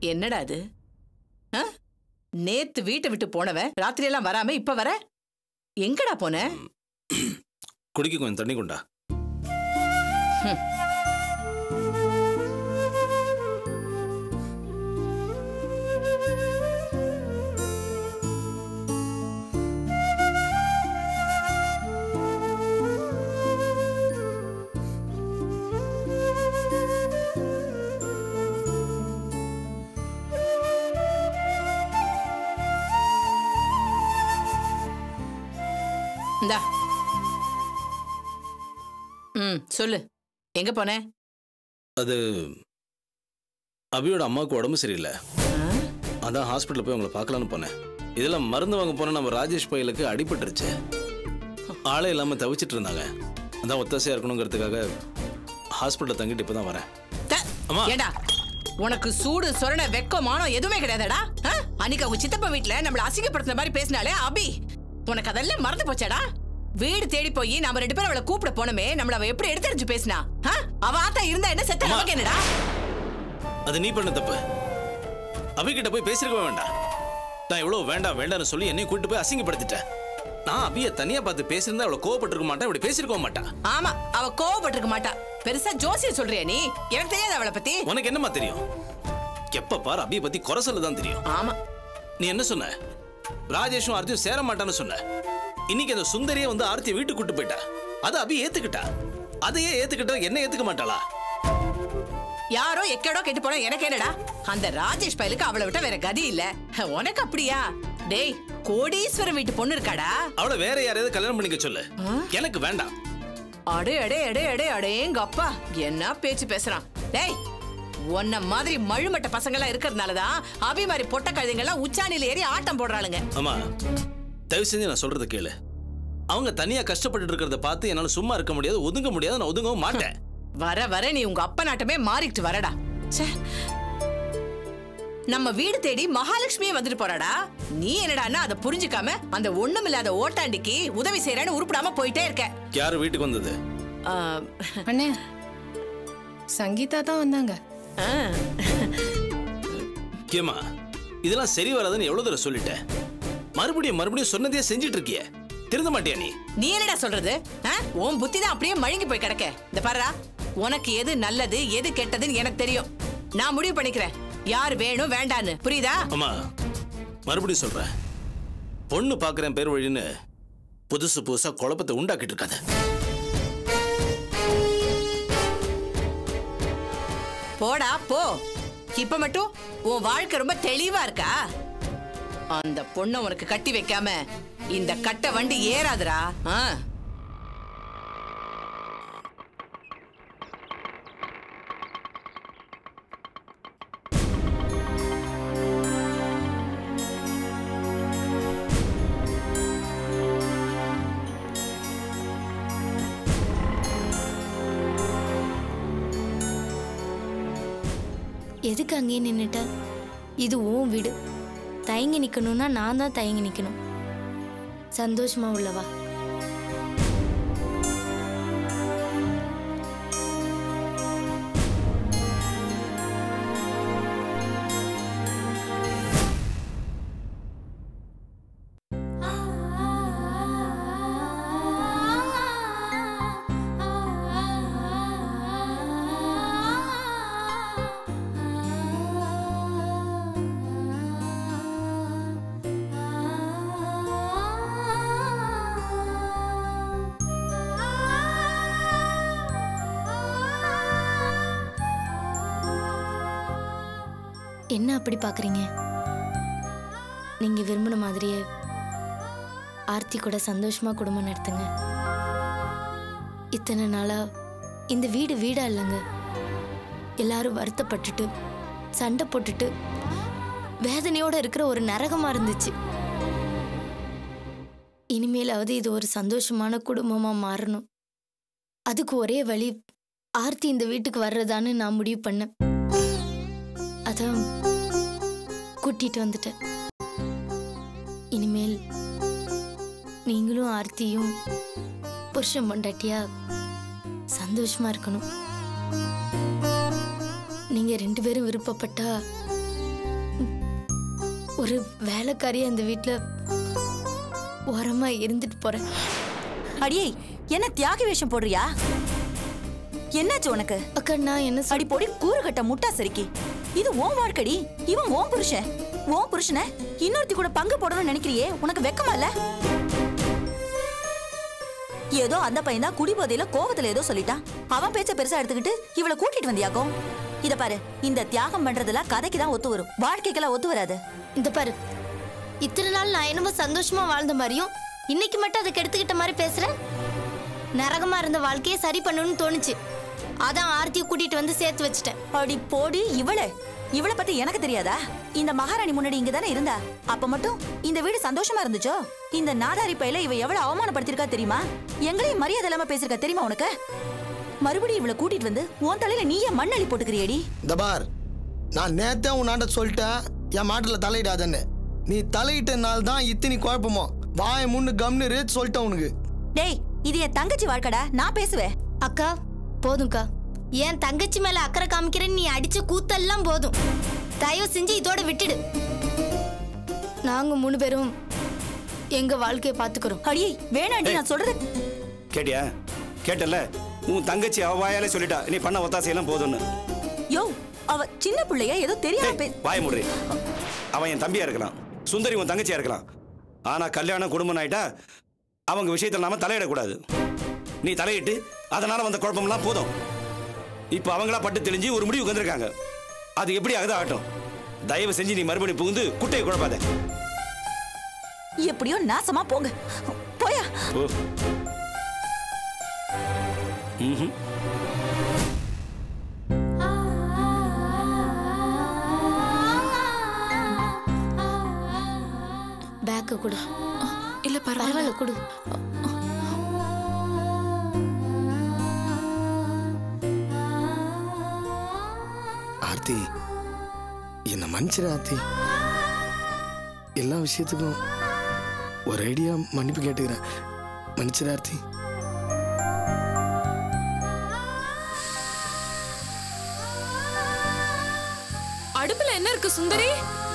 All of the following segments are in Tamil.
என்னடா இது ஆ? நேத்து வீட்டை விட்டு போனவன் ராத்திரி எல்லாம் வராம இப்ப வர எங்கடா போன குடிக்க கொஞ்சம் தண்ணி கொண்டா இந்தா ம் சொல்லு எங்க போன அது அபியோட அம்மாவுக்கு உடம்பு சரியில்லை ஆ? அதான் ஹாஸ்பிட்டல் போய் உங்களை பார்க்கலான்னு போனேன் இதெல்லாம் மருந்து வாங்க போன நம்ம ராஜேஷ் பயலுக்கு அடிபட்டுருச்சு ஆளே இல்லாம தவிச்சிட்டு இருந்தாங்க அதான் ஒத்தாசையா இருக்கணுங்கிறதுக்காக ஹாஸ்பிட்டல் தங்கிட்டு இப்பதான் வரேன் த- அம்மா. ஏண்டா உனக்கு சூடு சொரண வெக்கம் மானம் எதுவுமே கிடையாதுடா ஆ? அன்னைக்கு அவங்க சித்தப்பா வீட்ல நம்மள அசிங்கப்படுத்துன மாதிரி பேசினாலே அபி உனக்கு அதெல்லாம் மறந்து போச்சாடா வீடு தேடி போய் நாம ரெண்டு பேரும் அவளை கூப்பிட போனோமே நம்மள அவ எப்படி எடுத்தறிஞ்சு பேசினா ஆ? அவ ஆத்தா இருந்தா என்ன செத்த அம்மா. நமக்கு என்னடா அது நீ பண்ண தப்பு அபிகிட்ட போய் பேசிருக்கவே வேண்டாம் நான் எவ்வளவு வேண்டாம் வேண்டாம்னு சொல்லி என்னையும் கூட்டிட்டு போய் அசிங்கப்படுத்திட்டேன் நான் அபிய தனியா பார்த்து பேசியிருந்தா அவளை கோவப்பட்டிருக்க மாட்டேன் இப்படி பேசிருக்க மாட்டா ஆமா அவ கோவப்பட்டிருக்க மாட்டா பெருசா ஜோசியம் சொல்றியா நீ எனக்கு தெரியாது அவளை பத்தி உனக்கு என்னம்மா தெரியும் எப்ப பாரு அபிய பத்தி குறை சொல்லதான் தெரியும் ஆமா நீ என்ன சொன்ன ராஜேஷும் ஆர்த்தியும் சேர மாட்டான்னு சொன்ன இன்னைக்கு அந்த சுந்தரியே வந்து ஆர்த்தி வீட்டுக்கு கூட்டு போயிட்டா அது அபி ஏத்துக்கிட்டா அதையே ஏத்துக்கிட்டா என்ன ஏத்துக்க மாட்டாளா யாரோ எக்கடோ கெட்டு போனா எனக்கு என்னடா அந்த ராஜேஷ் பயலுக்கு அவளை விட்ட வேற கதி இல்ல உனக்கு அப்படியா டேய் கோடீஸ்வரன் வீட்டு பொண்ணு இருக்காடா அவளை வேற யாரையாவது கல்யாணம் பண்ணிக்க சொல்லு எனக்கு வேண்டாம் அடே அடே அடே அடே அடேங்க அப்பா என்ன பேச்சு பேசுறான் டேய் உன்ன மாதிரி மழுமட்ட பசங்க எல்லாம் இருக்கிறதுனாலதான் அபி மாதிரி பொட்ட கழுதைங்கெல்லாம் உச்சாணியில ஏறி ஆட்டம் போடுறாளுங்க ஆமா தயவு செஞ்சு நான் சொல்றத கேளு அவங்க தனியா கஷ்டப்பட்டு இருக்கிறத பார்த்து என்னால சும்மா இருக்க முடியாது ஒதுங்க முடியாது நான் ஒதுங்கவும் மாட்டேன் வர வர நீ உங்க அப்பா நாட்டமே மாறிக்கிட்டு வரடா ச்சே. நம்ம வீடு தேடி மகாலட்சுமியே வந்துட்டு போறாடா நீ என்னடான்னா அதை புரிஞ்சுக்காம அந்த ஒண்ணுமில்லாத ஓட்டாண்டிக்கு உதவி செய்யறேன்னு உருப்பிடாம போயிட்டே இருக்க யாரு வீட்டுக்கு வந்தது ஆ, அண்ணே சங்கீதா தான் வந்தாங்க ஆ. ஏமா இதெல்லாம் சரி வராதுன்னு எவ்வளவு தடவை சொல்லிட்டேன் மறுபடியும் மறுபடியும் சொன்னதையே செஞ்சுட்டு இருக்கிய திருந்த மாட்டியா நீ நீ என்னடா சொல்றது ஆ? உன் புத்தி தான் அப்படியே மழுங்கி போய் கிடக்க இந்த பாருடா உனக்கு எது நல்லது எது கெட்டதுன்னு எனக்கு தெரியும் நான் முடிவு பண்ணிக்கிறேன் யார் வேணும் வேண்டான்னு புரியுதா அம்மா மறுபடியும் சொல்றேன் பொண்ணு பாக்குறேன் பேர் வழின்னு புதுசு புதுசா குழப்பத்தை உண்டாக்கிட்டு இருக்காத போடா போ இப்ப மட்டும் உன் வாழ்க்கை ரொம்ப தெளிவா இருக்கா அந்த பொண்ணை உனக்கு கட்டி வைக்காம இந்த கட்ட வண்டி ஏறாதுடா ஆ. எதுக்கு அங்கேயே நின்னுட்ட இது உன் வீடு தயங்கி நிக்கணும்னா நான் தான் தயங்கி நிக்கணும் சந்தோஷமா உள்ளவா என்ன அப்படி பாக்குறீங்க நீங்க விரும்பின மாதிரியே ஆர்த்தி கூட சந்தோஷமா குடும்பம் நடத்துங்க இத்தனை நாளா இந்த வீடு வீடா இல்லைங்க எல்லாரும் வருத்தப்பட்டுட்டு சண்டை போட்டுட்டு வேதனையோட இருக்கிற ஒரு நரகமா இருந்துச்சு இனிமேலாவது இது ஒரு சந்தோஷமான குடும்பமா மாறணும் அதுக்கு ஒரே வழி ஆர்த்தி இந்த வீட்டுக்கு வர்றதான்னு நான் முடிவு பண்ணேன் அதான் கூட்டிட்டு வந்துட்டேன் இனிமேல் நீங்களும் ஆர்த்தியும் புருஷன் பொண்டாட்டியா சந்தோஷமா இருக்கணும் நீங்க ரெண்டு பேரும் விருப்பப்பட்டா ஒரு வேலைக்காரி அந்த வீட்ல ஓரமா இருந்துட்டு போறேன் அடியே என்ன தியாகி வேஷம் போடுறியா என்னாச்சு உனக்கு அக்கா நான் என்ன சொல் அடி பொடி கூறு கட்ட முட்டா சரிக்கி இது உன் வாழ்க்கடி இவன் உன் புருஷன் உன் புருஷனை இன்னொருத்தி கூட பங்கு போடணும்னு நினைக்கிறியே உனக்கு வெக்கமா இல்ல ஏதோ அந்த பையன் தான் குடிபோதையில கோவத்துல ஏதோ சொல்லிட்டான் அவன் பேச்ச பெருசா எடுத்துக்கிட்டு இவளை கூட்டிட்டு வந்தியாக்கும் இத பாரு இந்த தியாகம் பண்றதெல்லாம் கதைக்கு தான் ஒத்து வரும் வாழ்க்கைக்கெல்லாம் ஒத்து வராது இந்த பாரு இத்தனை நாள் நான் என்னமோ சந்தோஷமா வாழ்ந்த மாதிரியும் இன்னைக்கு மட்டும் அதை கெடுத்துக்கிட்ட மாதிரி பேசுறேன் நரகமா இருந்த வாழ்க்கையை சரி பண்ணணும்னு தோணுச்சு அதான் ஆர்த்தியை கூட்டிட்டு வந்து சேர்த்து வச்சுட்டேன் அடி போடி இவளே இவளை பத்தி எனக்கு தெரியாதா இந்த மகாராணி முன்னாடி இங்க தானே இருந்தா அப்ப மட்டும் இந்த வீடு சந்தோஷமா இருந்துச்சோ இந்த நாதாரி பையில இவ எவ்வளவு அவமானப்படுத்திருக்கா தெரியுமா எங்களையும் மரியாதை இல்லாம பேசிருக்கா தெரியுமா உனக்கு மறுபடியும் இவளை கூட்டிட்டு வந்து உன் தலையில நீயே மண்ணள்ளி போட்டுக்கிறியடி இந்த பார் நான் நேத்தே உன்னாண்ட சொல்லிட்டேன் என் மாட்டில் தலையிடாதன்னு நீ தலையிட்டனால தான் இத்தனி குழப்பமோ வாய முன்னு கம்னு சொல்லிட்டேன் உனக்கு டேய் இது என் தங்கச்சி வாழ்க்கடா நான் பேசுவேன் அக்கா போதும்க்கா என் தங்கச்சி மேல அக்கறை காமிக்கிறேன்னு நீ அடிச்ச கூத்தெல்லாம் போதும் தயவு செஞ்சு இதோட விட்டுடு நாங்க மூணு பேரும் எங்க வாழ்க்கையை பாத்துக்கிறோம் அடியே வேணாண்டி நான் சொல்றது கேட்டியா கேட்டல உன் தங்கச்சி அவ வாயாலே சொல்லிட்டா நீ பண்ண ஒத்தாசையெல்லாம் போதும்னு யோ அவ சின்ன பிள்ளைய ஏதோ தெரியாம பே- வாய முடி அவன் என் தம்பியா இருக்கலாம் சுந்தரி உன் தங்கச்சியா இருக்கலாம் ஆனா கல்யாணம் குடும்பம் ஆயிட்டா அவங்க விஷயத்துல நாம தலையிடக்கூடாது நீ தலையிட்டு அதனால வந்த குழப்பம்லாம் போதும் இப்போ அவங்களா பட்டு தெளிஞ்சு ஒரு முடிவுக்கு வந்திருக்காங்க அது எப்படி ஆகுது ஆகட்டும் தயவு செஞ்சு நீ மறுபடியும் புகுந்து குட்டையை குழப்பாத எப்படியோ நாசமா போங்க போயா ஓ ம்ஹும். பேக்க கொடு இல்ல பரவாயில்ல கொடு ஆர்த்தி என்ன மன்னிச்சிரு ஆர்த்தி எல்லா விஷயத்துக்கும் ஒரு ஐடியா மன்னிப்பு கேட்டுக்கிறேன் மன்னிச்சிரு ஆர்த்தி அடுப்புல என்ன இருக்கு சுந்தரி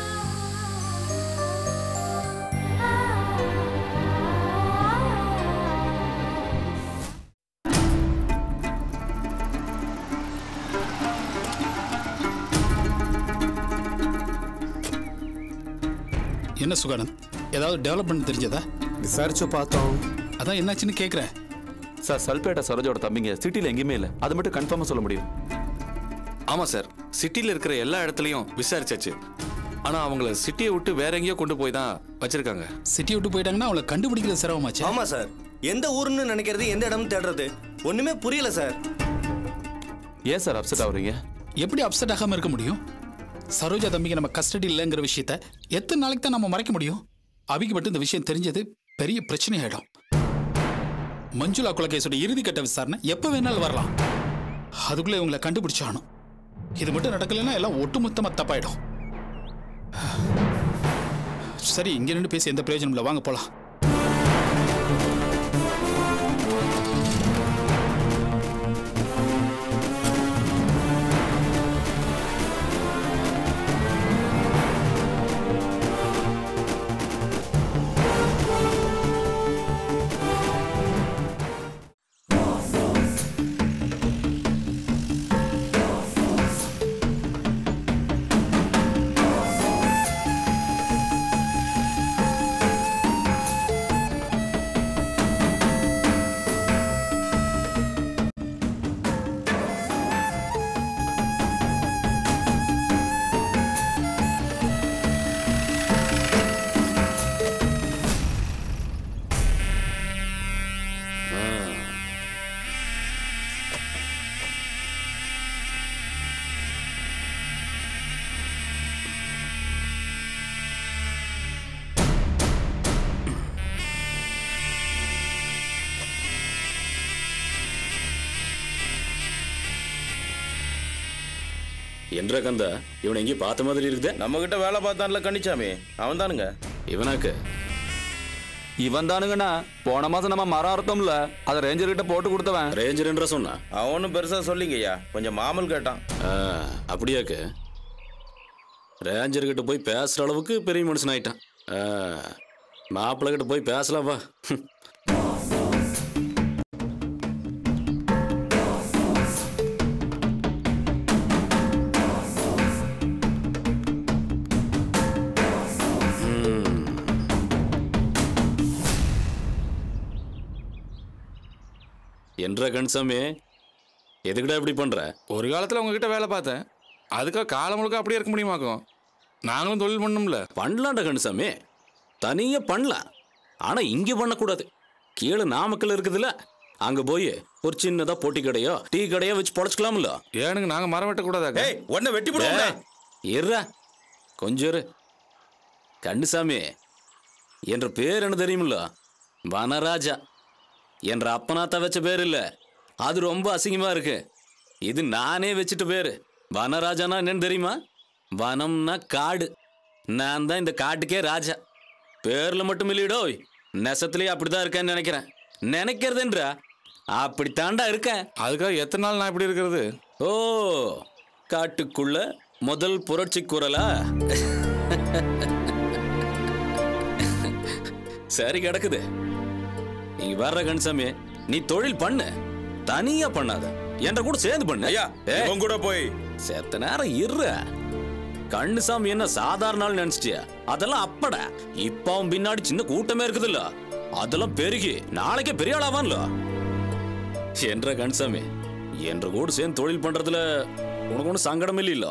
என்ன சுகானந்த் ஏதாவது டெவலப்மெண்ட் தெரிஞ்சதா விசாரிச்சு பார்த்தோம் அதான் என்னாச்சுன்னு கேட்குறேன் சார் சல்பேட்டா சரோஜோட தம்பிங்க சிட்டில எங்கேயுமே இல்லை அது மட்டும் கன்ஃபார்மா சொல்ல முடியும் ஆமாம் சார் சிட்டியில் இருக்கிற எல்லா இடத்துலையும் விசாரிச்சாச்சு ஆனால் அவங்கள சிட்டியை விட்டு வேற எங்கேயோ கொண்டு போய் தான் வச்சிருக்காங்க சிட்டி விட்டு போயிட்டாங்கன்னா அவளை கண்டுபிடிக்கிறது சிரமமாச்சு ஆமா சார் எந்த ஊருன்னு நினைக்கிறது எந்த இடம்னு தேடுறது ஒண்ணுமே புரியல சார் ஏன் சார் அப்செட் ஆகுறீங்க எப்படி அப்செட் ஆகாம இருக்க முடியும் சரோஜா தம்பிக்கு நம்ம கஸ்டடி இல்லைங்கிற விஷயத்த எத்தனை நாளைக்கு தான் நம்ம மறைக்க முடியும் அபிக்கு மட்டும் இந்த விஷயம் தெரிஞ்சது பெரிய பிரச்சனை ஆயிடும் மஞ்சுளா கொலை கேஸோட இறுதிக்கட்ட விசாரணை எப்போ வேணாலும் வரலாம் அதுக்குள்ள இவங்களை கண்டுபிடிச்சாகணும் இது மட்டும் நடக்கலைன்னா எல்லாம் ஒட்டுமொத்தமா தப்பாயிடும் சரி இங்க நின்று பேசி எந்த பிரயோஜனம் இல்லை வாங்க போலாம் என்ற கந்தா இவனை எங்கேயும் பார்த்த மாதிரி இருக்குதே நம்ம கிட்ட வேலை பார்த்தான்ல கணிச்சாமி அவன் தானுங்க இவனாக்கு இவன் தானுங்கண்ணா போன மாசம் நம்ம மரம் அறுத்தோம்ல அதை ரேஞ்சர் கிட்ட போட்டு கொடுத்தவன் ரேஞ்சர்ன்ற சொன்னா அவனும் பெருசா சொல்லிங்கய்யா கொஞ்சம் மாமல் கேட்டான் ஆ, அப்படியாக்கு ரேஞ்சர் கிட்ட போய் பேசுற அளவுக்கு பெரிய மனுஷன் ஆயிட்டான் ஆ, மாப்பிள்ளை கிட்ட போய் பேசலாம் வா ஹம். என்ற கண்சாமி எதுக்குடா இப்படி பண்ற ஒரு காலத்தில் உங்ககிட்ட வேலை பார்த்தேன் அதுக்காக காலம் முழுக்க அப்படியே இருக்க முடியுமாக்கும் நாங்களும் தொழில் பண்ணோம்ல பண்ணலாம்டா கண்சாமி தனியா பண்ணலாம் ஆனா இங்க பண்ணக்கூடாது கீழே நாமக்கல் இருக்குதுல்ல அங்க போய் ஒரு சின்னதா பொட்டி கடையோ டீ கடையோ வச்சு பொழைச்சிக்கலாம்ல ஏனுங்க நாங்க மரம் வெட்டக்கூடாதா ஏய் உடனே வெட்டி போடுவோம்டா இருடா கொஞ்சம் இரு கண்ணுசாமி என்ற பேர் என்ன தெரியுமில்ல வனராஜா என்ற அப்பனாத்தா வச்ச பேர் இல்ல அது ரொம்ப அசிங்கமா இருக்கு இது நானே வச்சுட்ட பேரு வனராஜானா என்னன்னு தெரியுமா வனம்னா காடு நான் தான் இந்த காட்டுக்கே ராஜா பேர்ல மட்டும் இல்லையடோய் நெசத்திலேயே அப்படிதான் இருக்கேன்னு நினைக்கிறேன் நினைக்கிறதுன்றா அப்படித்தாண்டா இருக்கேன் அதுக்காக எத்தனை நாள் நான் இப்படி இருக்கிறது ஓ காட்டுக்குள்ள முதல் புரட்சி குரலா சரி கிடக்குது நீ வர்ற கண்சாமி நீ தொழில் பண்ணு தனியா பண்ணாத என்ற கூட சேர்ந்து பண்ணு ஐயா ஏய், இவன் கூட போய் செத்த நேரம் இரு கண்ணுசாமி என்ன சாதாரண ஆள் நினைச்சிட்டியா அதெல்லாம் அப்படா இப்ப அவன் பின்னாடி சின்ன கூட்டமே இருக்குதுல்ல அதெல்லாம் பெருகி நாளைக்கே பெரிய ஆளாவான்ல என்ற கண்சாமி என்ற கூட சேர்ந்து தொழில் பண்றதுல உனக்கு ஒன்றும் சங்கடம் இல்லைல்ல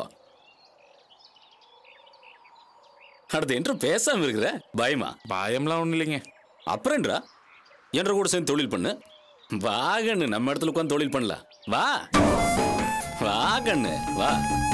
அடுத்து என்று பேசாம இருக்கிற பயமா பயம்லாம் ஒன்றும் இல்லைங்க அப்புறம்ன்றா என்ற கூட சேர்ந்து தொழில் பண்ணு வா கண்ணு நம்ம இடத்துல உட்காந்து தொழில் பண்ணலாம் வா வா கண்ணு வா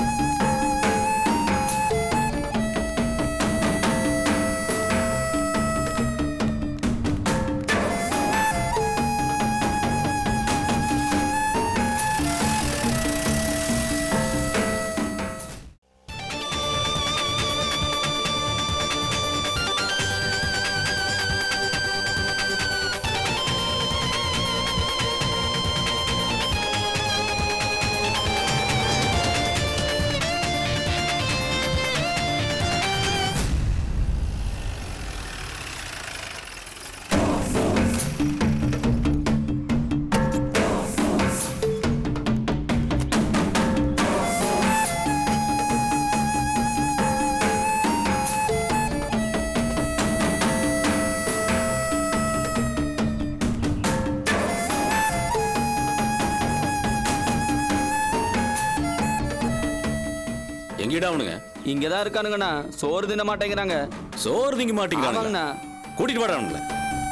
எங்கடா அவனுங்க இங்கதான் இருக்கானுங்கண்ணா சோறு தின்ன மாட்டேங்கிறாங்க சோறு திங்க மாட்டேங்கிறானுங்க ஆமாங்கண்ணா கூட்டிட்டு வாடா அவனுங்கள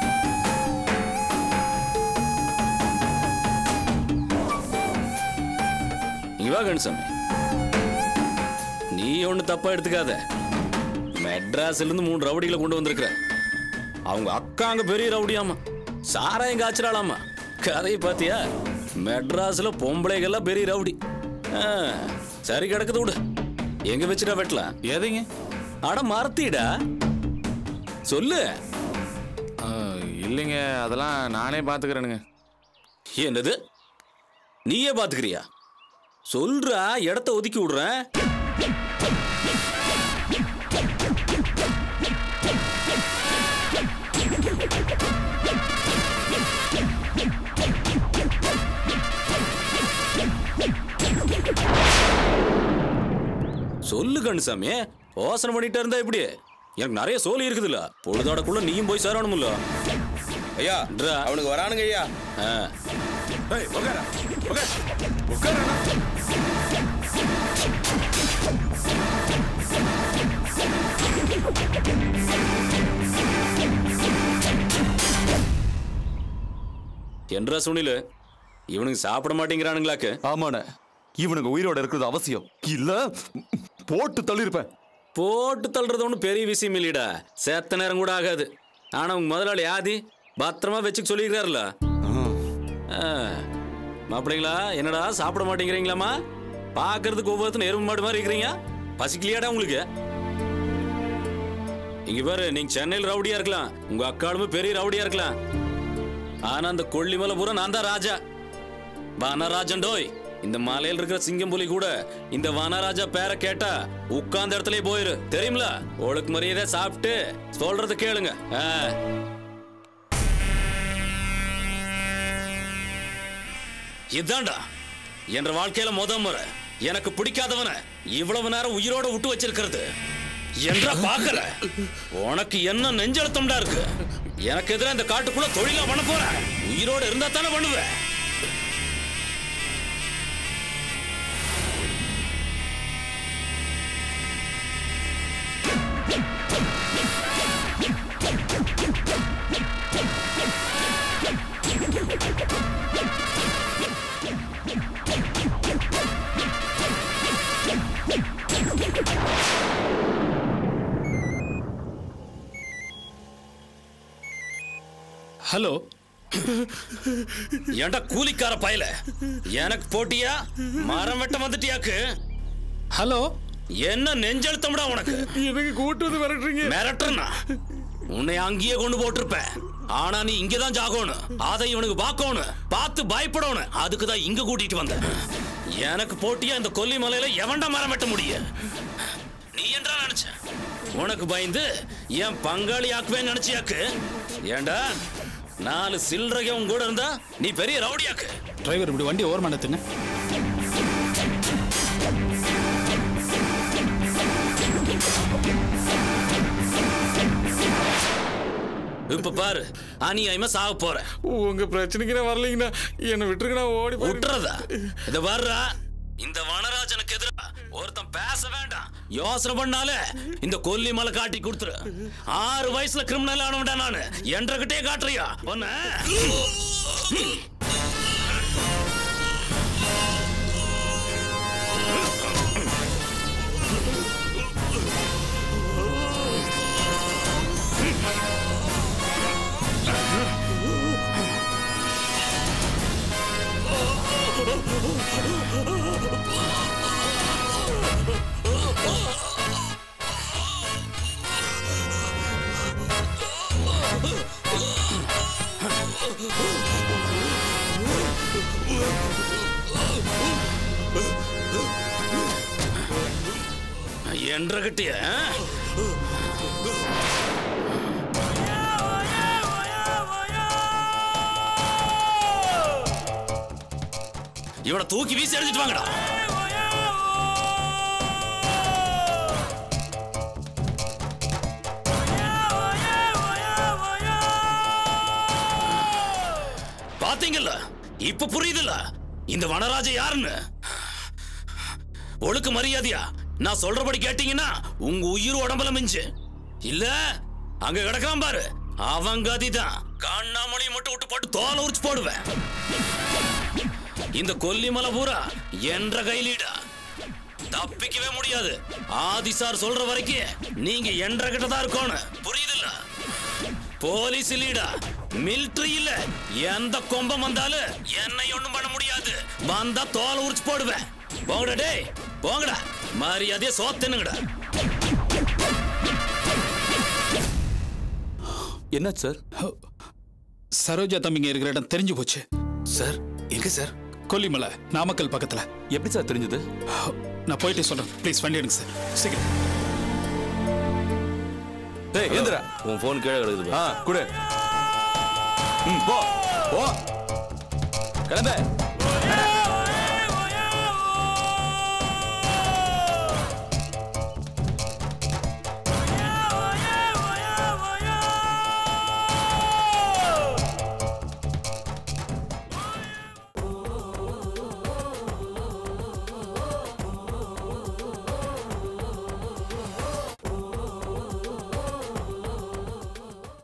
இங்க வா கணசாமி நீ ஒண்ணு தப்பா எடுத்துக்காத மெட்ராஸ்ல இருந்து மூணு ரவுடிகளை கொண்டு வந்திருக்கிற அவங்க அக்கா அங்க பெரிய ரவுடியாமா சாராயம் காய்ச்சறாளாமா கதையை பாத்தியா மெட்ராஸ்ல பொம்பளைகள்லாம் பெரிய ரவுடி ஆ, சரி கிடக்குது விடு எங்க வச்சுட்டா வெட்டலாம் எதைங்க அட மறத்திடா சொல்லு ஆ, இல்லைங்க அதெல்லாம் நானே பார்த்துக்கிறேனுங்க என்னது நீயே பாத்துக்கிறியா சொல்றா இடத்த ஒதுக்கி விடுறேன் சொல்லு கண்ணுசாமி யோசனை பண்ணிட்டே இருந்தா எப்படி எனக்கு நிறைய சோலி இருக்குதுல்ல பொழுதோடக்குள்ள நீயும் போய் சேரணும்ல ஐயா ட்ரா. அவனுக்கு வரானுங்க ஐயா ஆ ஏய் உட்காரா உட்கார் உட்காரா என்றா சுனிலு இவனுக்கு சாப்பிட மாட்டேங்கிறானுங்களாக்கு ஆமாண்ணே இவனுங்க உயிரோட இருக்கிறது அவசியம் இல்ல போட்டு தள்ளிருப்பேன் போட்டு தள்ளுறது ஒன்றும் பெரிய விஷயம் இல்லைடா சேத்த நேரம் கூட ஆகாது ஆனா உங்க முதலாளி ஆதி பத்திரமா வச்சுக்க சொல்லியிருக்காருல்ல ஆ. மாப்பிள்ளைங்களா என்னடா சாப்பிட மாட்டேங்கிறீங்களாமா பார்க்கறதுக்கு ஒவ்வொருத்தரும் எறும்பு மாடு மாதிரி இருக்கிறீங்க பசிக்கலையாடா உங்களுக்கு இங்க பாரு நீங்க சென்னையில் ரவுடியா இருக்கலாம் உங்க அக்காளுமே பெரிய ரவுடியா இருக்கலாம் ஆனா அந்த கொல்லிமலை பூரா நான் தான் ராஜா வனராஜன் டோய் இந்த மலையில் இருக்கிற சிங்கம் புலி கூட இந்த வனராஜா பேரை கேட்டா உட்கார்ந்த இடத்துலயே போயிரு தெரியுங்களா ஒழுக்கு மரியாதை சாப்பிட்டு சொல்றத கேளுங்க ஆ. இதான்டா என்ற வாழ்க்கையில முத முறை எனக்கு பிடிக்காதவன இவ்வளவு நேரம் உயிரோட விட்டு வச்சிருக்கிறது என்ற பாக்கல உனக்கு என்ன நெஞ்செழுத்தம்டா இருக்கு எனக்கு எதிராக இந்த காட்டுக்குள்ள தொழிலா பண்ண போற உயிரோட இருந்தா தானே பண்ணுவேன் ஹலோ ஏன்டா கூலிக்கார பயல எனக்கு போட்டியா மரம் வெட்ட வந்துட்டியாக்கு ஹலோ என்ன நெஞ்செழுத்தம்டா உனக்கு எனக்கு கூட்டு வந்து மிரட்டுறீங்க மிரட்டுறனா உன்னை அங்கேயே கொண்டு போட்டிருப்பேன் ஆனா நீ இங்கதான் ஜாகணும் அதை இவனுக்கு பார்க்கணும் பார்த்து பயப்படணும் அதுக்கு தான் இங்க கூட்டிட்டு வந்தேன் எனக்கு போட்டியா இந்த கொல்லிமலையில எவன்டா மரம் வெட்ட முடியும் நீ என்றா நினைச்ச உனக்கு பயந்து என் பங்காளி ஆக்குவேன்னு நினைச்சியாக்கு ஏண்டா நாலு சில்லறைங்க உன் கூட இருந்தா நீ பெரிய ரவுடியாக்கு டிரைவர் இப்படி வண்டி ஓரமா நிறுத்துங்க இப்ப பாரு அநியாயமா சாக போற உங்க பிரச்சனைக்கு நான் வரலைங்கண்ணா என்னை விட்டுருங்க நான் ஓடி விட்டுறதா இத வர்றா இந்த வனராஜனுக்கு எதிரா ஒருத்தன் பேச வேண்டாம் யோசனை பண்ணாலே இந்த கொல்லி மலை காட்டி கொடுத்துரு ஆறு வயசுல கிரிமினல் ஆனவன்டா நானு என்றகிட்டே காட்டுறியா ஒன்ன என்றகிட்டே இவனை தூக்கி வீசி அடிச்சிட்டு வாங்கடா பாத்தீங்கல்ல இப்ப புரியுதுல்ல இந்த வனராஜ யாருன்னு ஒழுக்கு மரியாதையா நான் சொல்றபடி கேட்டீங்கன்னா உங்க உயிர் உடம்புல மிஞ்சு இல்ல அங்க கிடக்காம பாரு அவன் கதிதான் கண்ணாமணி மட்டும் விட்டு போட்டு தோலை உரிச்சு போடுவேன் இந்த கொல்லிமலை பூரா என்ற கைலீடா தப்பிக்கவே முடியாது ஆதிசார் சொல்ற வரைக்கும் நீங்க என்ற கிட்ட தான் இருக்கணும் புரியுதுல்ல போலீஸ் லீடா மிலிட்டரி இல்ல எந்த கொம்பம் வந்தாலும் என்னை ஒண்ணும் பண்ண முடியாது வந்தா தோலை உரிச்சு போடுவேன் போங்கடா டேய் போங்கடா மரியாதையா சோத்துனுங்கடா என்ன சார் சரோஜா தம்பிங்க இருக்கிற இடம் தெரிஞ்சு போச்சு சார் எங்க சார் கொல்லிமலை நாமக்கல் பக்கத்துல எப்படி சார் தெரிஞ்சது நான் போயிட்டு சொல்றேன் ப்ளீஸ் வண்டி எடுங்க சார் சீக்கிரம் டேய் ஏந்திரா உன் ஃபோன் கீழே கிடக்குது ஆ குடு ம் போ போ கிளம்பு